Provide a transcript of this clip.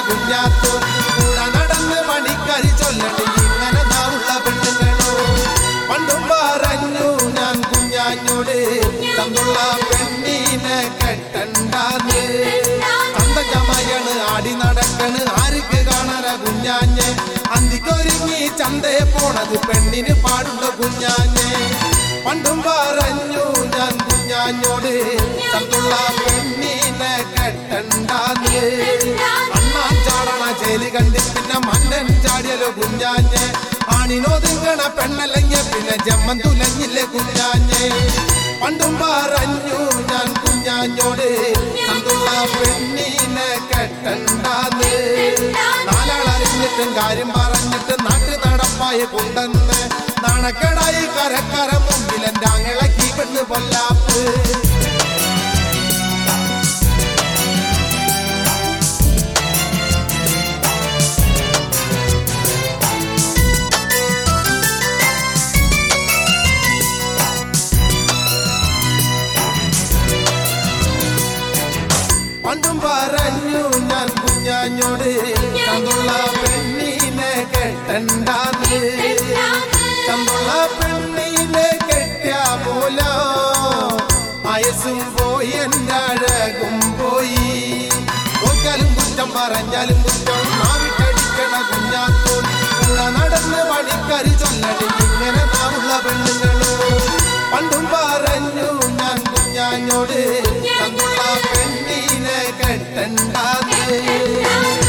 കുഞ്ഞാത്തോ കൂടെ നടന്ന് പണിക്കരി ചൊല്ലടി ഇങ്ങനെ നാവുള്ള പെണ്ണുങ്ങളോ പണ്ടും പറഞ്ഞു ഞാൻ കുഞ്ഞാഞ്ഞോട് തന്നുള്ള പെണ്ണീനെ കെട്ടണ്ടാന്ന് ചന്തജമയാണ് ആടി നടക്കണ് ആർക്ക് കാണാന കുഞ്ഞാഞ്ഞെ അന്തിക്കൊരുങ്ങി ചന്തയെ പോണത് പെണ്ണിന് പാടുള്ള കുഞ്ഞാഞ്ഞെ പണ്ടും പറഞ്ഞു ഞാൻ കുഞ്ഞാഞ്ഞോട് തന്നുള്ള പെണ്ണീനെ കെട്ടണ്ടാന്ന് അണ്ണാൻ ചാടണ ചേലി കണ്ടി പിന്നെ മന്നൻ ചാടിയല്ലോ കുഞ്ഞാഞ്ഞെ ആണിനൊതുങ്ങണ പെണ്ണല്ലെങ്കിൽ പിന്നെ ജമ്മൻ തുലഞ്ഞില്ലേ കുഞ്ഞാഞ്ഞെ പണ്ടും പറഞ്ഞു ഞാൻ കുഞ്ഞാഞ്ഞോട് തന്നുള്ള പെണ്ണീനെ കെട്ടണ്ടാന്ന് നാലാളറിഞ്ഞിട്ടും കാര്യം പറഞ്ഞിട്ട് നാട്ടു നടപ്പായ കൊണ്ടെന്ന് നാണക്കേടായി കരക്കര മുമ്പിൽ എൻ്റെ അങ്ങളക്കി പെണ്ണ് പൊല്ലാപ്പ് പണ്ടും പറഞ്ഞു ഞാൻ കുഞ്ഞാഞ്ഞോട് തന്നുള്ള പെണ്ണീനെ കെട്ടണ്ടാന്ന് തന്നുള്ള പെണ്ണീനെ കെട്ടിയ പോലോ വയസ്സും പോയി എൻ്റെ അഴകും പോയി നോക്കാലും കുറ്റം പറഞ്ഞാലും കുറ്റം നാവിട്ടടിക്കണ കുഞ്ഞാത്തോൻ കൂടെ നടന്ന് പണിക്കരി ചൊല്ലടി ഇങ്ങനെ നാവുള്ള പെണ്ണുങ്ങളോ പണ്ടും പറഞ്ഞു ഞാൻ കുഞ്ഞാഞ്ഞോട് തന്നുള്ള പെണ്ണീനെ കെട്ടണ്ടാന്ന്